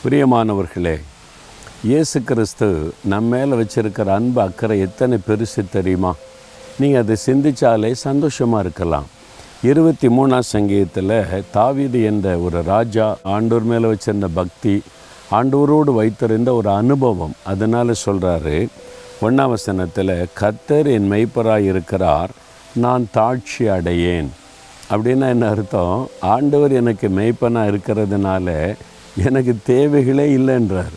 பிரியமானவர்களே இயேசு கிறிஸ்து நம்ம மேலே வச்சிருக்கிற அன்பு அக்கறை எத்தனை பெருசு தெரியுமா நீங்கள் அதை சிந்திச்சாலே சந்தோஷமாக இருக்கலாம் இருபத்தி மூணாம் சங்கீதத்தில் தாவீது என்ற ஒரு ராஜா ஆண்டோர் மேலே வச்சிருந்த பக்தி ஆண்டோரோடு வைத்திருந்த ஒரு அனுபவம் அதனால் சொல்கிறாரு ஒன்றாம் வசனத்தில் கர்த்தர் என் மெய்ப்பராய் இருக்கிறார் நான் தாட்சி அடையேன் அப்படின்னா என்ன அர்த்தம் ஆண்டவர் எனக்கு மெய்ப்பனாக இருக்கிறதுனால எனக்கு தேவைகளே இல்லைன்றார்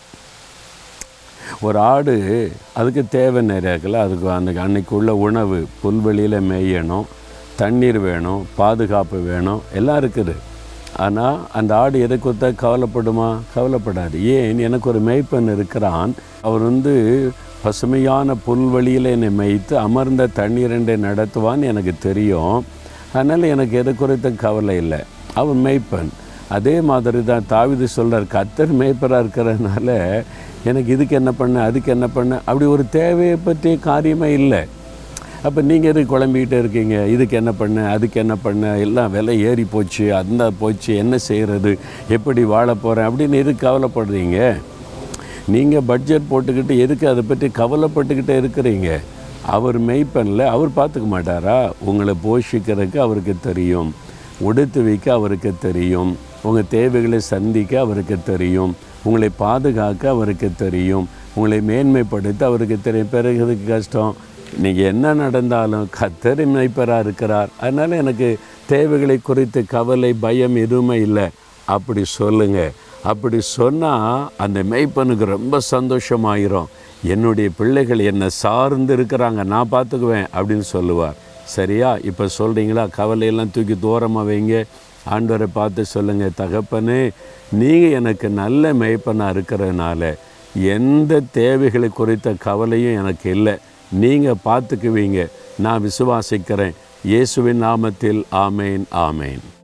ஒரு ஆடு அதுக்கு தேவை நிறைய இருக்குல்ல அதுக்கு அந்த அன்னைக்கு உள்ள உணவு புல்வெளியில் மேயணும் தண்ணீர் வேணும் பாதுகாப்பு வேணும் எல்லாம் இருக்குது ஆனால் அந்த ஆடு எதை கொடுத்தா கவலைப்படுமா கவலைப்படாது ஏன் எனக்கு ஒரு மேய்ப்பன் இருக்கிறான் அவர் வந்து பசுமையான புல்வெளியில் என்னை மேய்த்து அமர்ந்த தண்ணீரண்டை நடத்துவான்னு எனக்கு தெரியும் அதனால் எனக்கு எது குறித்த கவலை இல்லை அவன் மேய்ப்பன் அதே மாதிரி தான் தாவிது சொல்கிறார் கத்தர் மேய்ப்பராக இருக்கிறதுனால எனக்கு இதுக்கு என்ன பண்ண அதுக்கு என்ன பண்ண அப்படி ஒரு தேவையை பற்றிய காரியமே இல்லை அப்போ நீங்கள் எதுக்கு குழம்பிக்கிட்டே இருக்கீங்க இதுக்கு என்ன பண்ண அதுக்கு என்ன பண்ண எல்லாம் விலை ஏறி போச்சு அந்த போச்சு என்ன செய்கிறது எப்படி வாழ போகிறேன் அப்படின்னு எதுக்கு கவலைப்படுறீங்க நீங்கள் பட்ஜெட் போட்டுக்கிட்டு எதுக்கு அதை பற்றி கவலைப்பட்டுக்கிட்டே இருக்கிறீங்க அவர் மெய்ப்பனில் அவர் பார்த்துக்க மாட்டாரா உங்களை போஷிக்கிறதுக்கு அவருக்கு தெரியும் உடுத்து வைக்க அவருக்கு தெரியும் உங்கள் தேவைகளை சந்திக்க அவருக்கு தெரியும் உங்களை பாதுகாக்க அவருக்கு தெரியும் உங்களை மேன்மைப்படுத்த அவருக்கு தெரியும் பிறகு எதுக்கு கஷ்டம் நீங்கள் என்ன நடந்தாலும் கத்தர் மெய்ப்பராக இருக்கிறார் அதனால் எனக்கு தேவைகளை குறித்து கவலை பயம் எதுவுமே இல்லை அப்படி சொல்லுங்கள் அப்படி சொன்னால் அந்த மெய்ப்பனுக்கு ரொம்ப சந்தோஷமாயிரும் என்னுடைய பிள்ளைகள் என்னை சார்ந்து இருக்கிறாங்க நான் பார்த்துக்குவேன் அப்படின்னு சொல்லுவார் சரியா இப்போ சொல்கிறீங்களா கவலையெல்லாம் தூக்கி தூரமாக வைங்க ஆண்டவரை பார்த்து சொல்லுங்கள் தகப்பனே நீங்கள் எனக்கு நல்ல மெய்ப்பனாக இருக்கிறதுனால எந்த தேவைகளை குறித்த கவலையும் எனக்கு இல்லை நீங்கள் பார்த்துக்குவீங்க நான் விசுவாசிக்கிறேன் இயேசுவின் நாமத்தில் ஆமேன் ஆமேன்